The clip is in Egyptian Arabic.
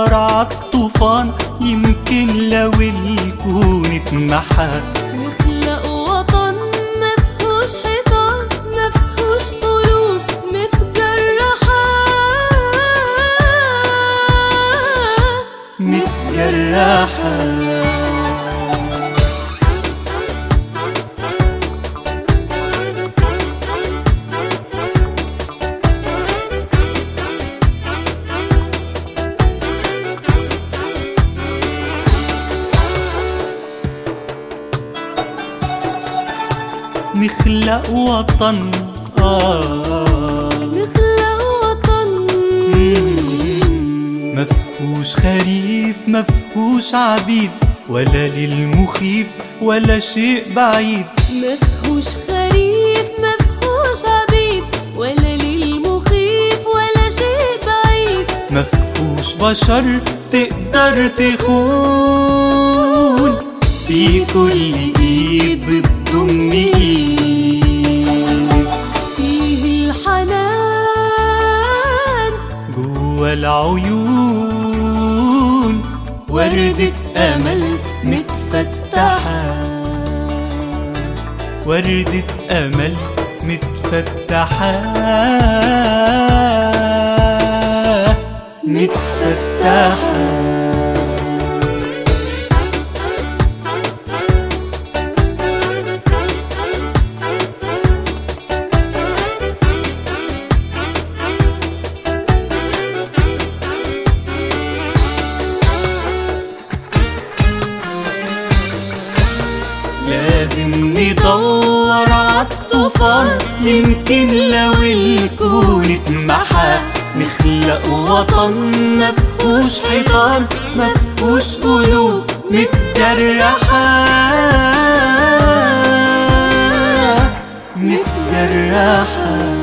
ندور عالطوفان يمكن لو الكون اتمحى نخلق وطن مفهوش حيطان مفهوش قلوب متجرحة متجرحة نخلق وطن آه نخلق وطن مفهوش خريف مفهوش عبيد ولا للمخيف ولا شيء بعيد مفهوش خريف مفهوش عبيد ولا للمخيف ولا شيء بعيد مفهوش بشر تقدر تخون في كل ايد بتضم ايد فيه الحنان جوا العيون وردة أمل متفتحة وردة أمل متفتحة متفتحة لازم ندور عالطوفان يمكن لو الكون اتمحى نخلق وطن مفهوش حيطان مفهوش قلوب متجرحة متجرحة